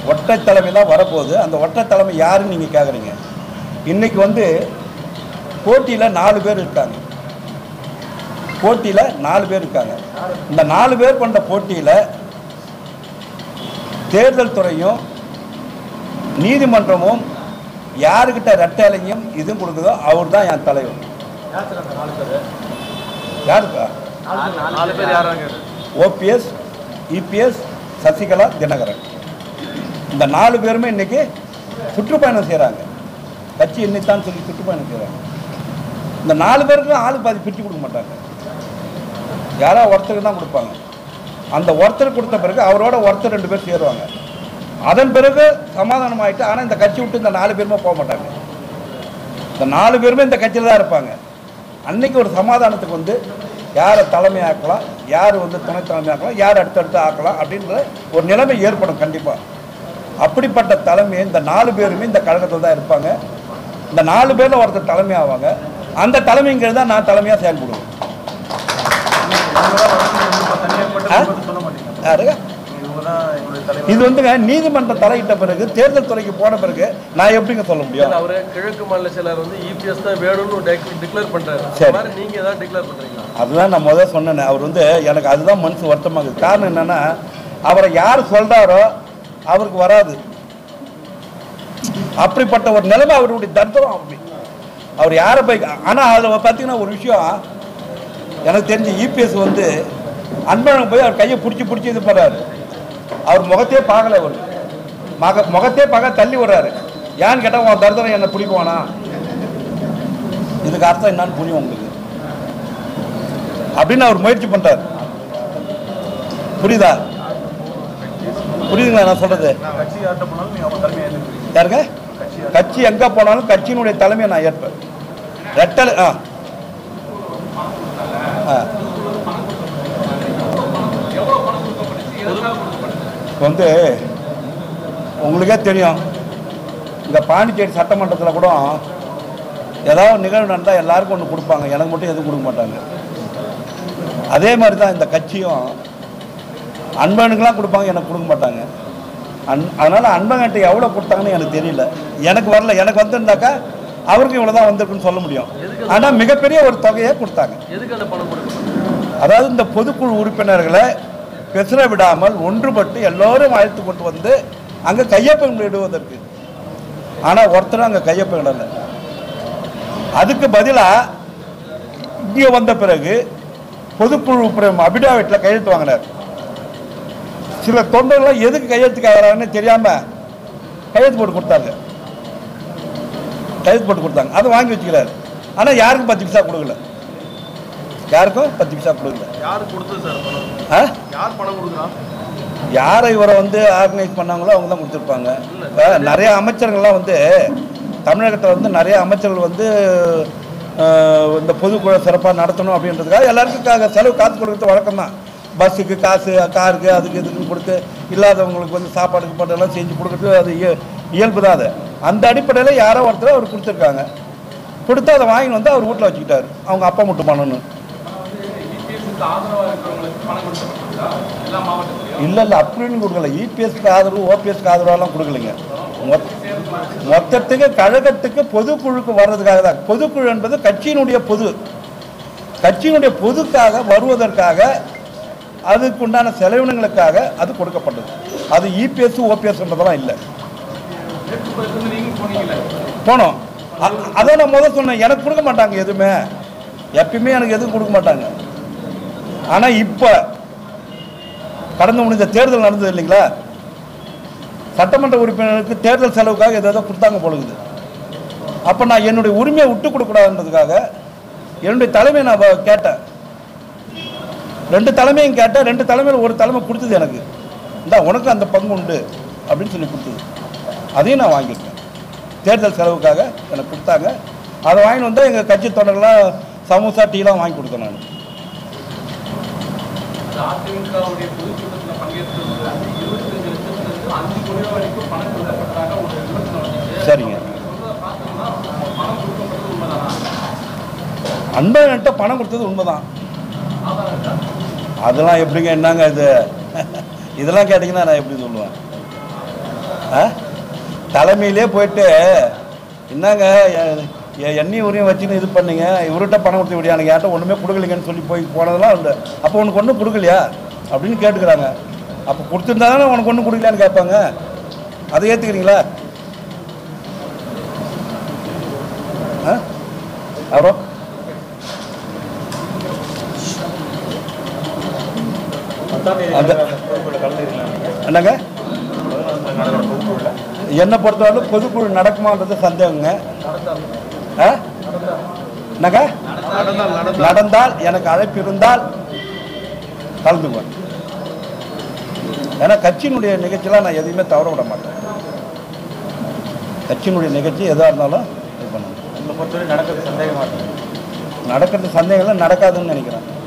ஒற்றை தலைமை தான் வரப்போகுது அந்த ஒற்றை தலைமை யாருன்னு நீங்கள் கேட்குறீங்க இன்னைக்கு வந்து போட்டியில் நாலு பேர் இருக்காங்க போட்டியில் நாலு பேர் இருக்காங்க இந்த நாலு பேர் கொண்ட போட்டியில் தேர்தல் துறையும் நீதிமன்றமும் யாருக்கிட்ட ரெட்டைலையும் இதுவும் கொடுக்குதோ அவர் தான் என் தலைவர் யாருக்கா நாலு பேர் யாராங்க ஓபிஎஸ் இபிஎஸ் சசிகலா தினகரன் இந்த நாலு பேருமே இன்னைக்கு சுற்றுப்பயணம் செய்கிறாங்க கட்சி இன்னைத்தான் சொல்லி சுற்றுப்பயணம் செய்கிறாங்க இந்த நாலு பேருக்கு ஆளு பாதி பிரித்து கொடுக்க மாட்டாங்க யாரோ ஒருத்தருக்கு தான் கொடுப்பாங்க அந்த ஒருத்தர் கொடுத்த பிறகு அவரோட ஒருத்தர் ரெண்டு பேர் சேருவாங்க அதன் பிறகு சமாதானம் ஆயிட்டு ஆனால் இந்த கட்சி விட்டு இந்த நாலு பேருமே போக மாட்டாங்க இந்த நாலு பேருமே இந்த கட்சியில் தான் இருப்பாங்க அன்னைக்கு ஒரு சமாதானத்துக்கு வந்து யாரை தலைமை ஆக்கலாம் யார் வந்து துணை தலைமை ஆக்கலாம் யார் அடுத்தடுத்து ஆக்கலாம் அப்படின்ற ஒரு நிலைமை ஏற்படும் கண்டிப்பாக அப்படிப்பட்ட தலைமை இந்த நாலு பேருமே இந்த கழகத்தில் தான் இருப்பாங்க இந்த நாலு பேரில் ஒருத்தர் தலைமை ஆவாங்க அந்த தலைமைங்கிறது தான் நான் தலைமையாக செயல்படுவேன் ஆ? யாருங்க இது வந்துங்க நீதிமன்றம் தலையிட்ட பிறகு தேர்தல் துறைக்கு போன பிறகு நான் எப்படிங்க சொல்ல முடியும் அவரு கிழக்கு மாநில செயலர் வந்து இபிஎஸ் தான் வேணும்னு டிக்ளேர் பண்றாரு சரி. அந்த மாதிரி நீங்க ஏதாவது டிக்ளேர் பண்றீங்களா அதுதான் நான் முதல்ல சொன்னேன் அவர் வந்து எனக்கு அதுதான் மனசு வருத்தமாகுது காரணம் என்னன்னா அவரை யார் சொல்றாரோ அவருக்கு வராது அப்படிப்பட்ட ஒரு நிலைமை அவருடைய தர்த்தம் அப்படி அவர் யாரை போய் ஆனால் அதில் பார்த்தீங்கன்னா ஒரு விஷயம் எனக்கு தெரிஞ்சு இபிஎஸ் வந்து அன்பழகன் போய் அவர் கையை பிடிச்சி பிடிச்சி இது பண்ணுறாரு அவர் முகத்தையே பார்க்கல அவர் மக முகத்தையே பார்க்க தள்ளி விடுறாரு ஏன்னு கேட்டால் உன் தர்தனம் என்னை பிடிக்குவானா இதுக்கு அர்த்தம் என்னன்னு புரியும் உங்களுக்கு அப்படின்னு அவர் முயற்சி பண்றாரு புரியுதா புரியுதுங்களா நான் சொல்றது யாருங்க கட்சி எங்க போனாலும் கட்சியினுடைய தலைமையை நான் ஏற்பேன் ரெட்டல் ஆ ஆ. இப்ப வந்து உங்களுக்கே தெரியும் இந்த பாண்டிச்சேரி சட்டமன்றத்தில் கூட ஏதாவது நிகழ்வு நடந்தால் எல்லாருக்கும் ஒன்று கொடுப்பாங்க எனக்கு மட்டும் எதுவும் கொடுக்க மாட்டாங்க அதே மாதிரி தான் இந்த கட்சியும் அன்பனுக்கெல்லாம் கொடுப்பாங்க எனக்கு கொடுக்க மாட்டாங்க அன் அதனால் அன்பன்கிட்ட எவ்வளோ கொடுத்தாங்கன்னு எனக்கு தெரியல எனக்கு வரல எனக்கு வந்திருந்தாக்கா அவருக்கு இவ்வளோ தான் வந்திருக்குன்னு சொல்ல முடியும் ஆனால் மிகப்பெரிய ஒரு தொகையை கொடுத்தாங்க எதுக்கு அந்த பணம் கொடுக்கணும் அதாவது இந்த பொதுக்குழு உறுப்பினர்களை பெசர விடாமல் ஒன்றுபட்டு எல்லோரும் அழைத்து கொண்டு வந்து அங்கே கையொப்பம் இடுவதற்கு ஆனால் ஒருத்தரும் அங்கே கையொப்பம் இடலை அதுக்கு பதிலாக இங்கே வந்த பிறகு பொதுக்குழு உறுப்பினர் அபிடாவிட்டில் கையெழுத்து வாங்கினார் சில தொண்டர்கள் எதுக்கு கையெழுத்து கேட்குறாங்கன்னு தெரியாமல் கையெழுத்து போட்டு கொடுத்தாங்க கையெழுத்து போட்டு கொடுத்தாங்க அதை வாங்கி வச்சுக்கிறாரு ஆனால் யாருக்கும் பத்து பைசா கொடுக்கல யாருக்கும் பத்து பைசா கொடுக்கல யார் கொடுத்தது சார் பணம் ஆ யார் பணம் கொடுக்குறா யாரை இவரை வந்து ஆர்கனைஸ் பண்ணாங்களோ அவங்க தான் கொடுத்துருப்பாங்க இப்போ நிறைய அமைச்சர்கள்லாம் வந்து தமிழகத்தில் வந்து நிறைய அமைச்சர்கள் வந்து அஹ், இந்த பொதுக்குழு சிறப்பாக நடத்தணும் அப்படின்றதுக்காக எல்லாருக்கும் கா- செலவு காசு கொடுக்குறது வழக்கம் தான் பஸ்ஸுக்கு காசு காருக்கு அதுக்கு இதுக்குன்னு கொடுத்து இல்லாதவங்களுக்கு வந்து சாப்பாடுக்கு போட்டெல்லாம் செஞ்சு கொடுக்குறது அது இய- இயல்பு தான் அது அந்த அடிப்படையில் யாரோ ஒருத்தர் அவர் கொடுத்துருக்காங்க கொடுத்து அதை வாங்கி வந்து அவர் வீட்டில் வச்சுக்கிட்டாரு அவங்க அப்பா மட்டும் பண்ணணும் இல்லை இல்லை அப்படின்னு கொடுக்கல இபிஎஸ்க்கு ஆதரவு ஓபிஎஸ்க்கு ஆதரவெல்லாம் கொடுக்கலைங்க மொத்- மொத்தத்துக்கு கழகத்துக்கு பொதுக்குழுக்கு வர்றதுக்காக தான் பொதுக்குழு என்பது கட்சியினுடைய பொது கட்சியினுடைய பொதுக்காக வருவதற்காக அதுக்குண்டான செலவினங்களுக்காக அது கொடுக்கப்பட்டது அது இபிஎஸ் ஓபிஎஸ்ன்றதெல்லாம் இல்லை போனோம் அ- அதான் நான் முதல் சொன்னேன் எனக்கு கொடுக்க மாட்டாங்க எதுவுமே எப்பயுமே எனக்கு எதுவும் கொடுக்க மாட்டாங்க ஆனால் இப்போ கடந்து முடிந்த தேர்தல் நடந்தது இல்லைங்களா சட்டமன்ற உறுப்பினருக்கு தேர்தல் செலவுக்காக ஏதாவது கொடுத்தாங்க பொழுது அப்போ நான் என்னுடைய உரிமையை விட்டு கொடுக்கூடாதுன்றதுக்காக என்னுடைய தலைமையை நான் வ- கேட்டேன் ரெண்டு தலைமையும் கேட்டேன் ரெண்டு தலைமையில் ஒரு தலைமை கொடுத்தது எனக்கு இந்தா உனக்கு அந்த பங்கு உண்டு அப்படின்னு சொல்லி கொடுத்தது அதையும் நான் வாங்கியிருக்கேன் தேர்தல் செலவுக்காக எனக்கு கொடுத்தாங்க அதை வாங்கிட்டு வந்தால் எங்கள் கட்சி தொண்டர்கள்லாம் சமோசா டீலாம் வாங்கி கொடுத்தேன் நான் அதிமுகவுடைய பொதுக்கூட்டத்தில் பங்கேற்றது இருபத்தஞ்சு லட்சத்திலிருந்து அஞ்சு கோடி ரூபாய் வரைக்கும் பணம் கொடுக்கப்பட்டதாக ஒரு விமர்சனம் வந்துச்சு சரிங்க சொல்றதை பார்த்தோம்னா பணம் கொடுக்கப்பட்டது உண்மைதானா அன்பழகன்ட்ட பணம் கொடுத்தது உண்மைதான் ஆதாரம் இருக்கா அதெல்லாம் எப்படிங்க என்னங்க இது இதெல்லாம் கேட்டிங்கன்னா நான் எப்படி சொல்லுவேன் ஆ தலைமையிலே போயிட்டு என்னங்க எ- எ- எண்ணெய் உரியம் வச்சுன்னு இது பண்ணீங்க இவர்கிட்ட பணம் கொடுத்து விடியானுங்க யார்ட்ட ஒன்றுமே கொடுக்கலைங்கன்னு சொல்லி போய் போனதெல்லாம் உண்டு அப்போ உனக்கு ஒன்றும் கொடுக்கலையா அப்படின்னு கேட்டுக்கிறாங்க அப்போ கொடுத்துருந்தா தானே உனக்கு ஒன்றும் கொடுக்கலையான்னு கேட்பாங்க அதை ஏற்றுக்கிறீங்களா ஆ அப்புறம் அந்த என்னங்க என்னை பொறுத்தவரை பொதுக்குழு நடக்குமான்றது சந்தேகங்க ஆ? என்னங்க நடந்தால் எனக்கு அழைப்பு இருந்தால் கலந்துக்குவேன் ஏன்னா கட்சியினுடைய நிகழ்ச்சியெல்லாம் நான் எதையுமே தவற விட மாட்டேன் கட்சியினுடைய நிகழ்ச்சி எதாக இருந்தாலும் இது பண்ணணும் உங்களை பொறுத்தவரை நடக்கிறது சந்தேகமாக இருக்கு நடக்கிறது சந்தேகம்லாம் நடக்காதுன்னு நினைக்கிறேன்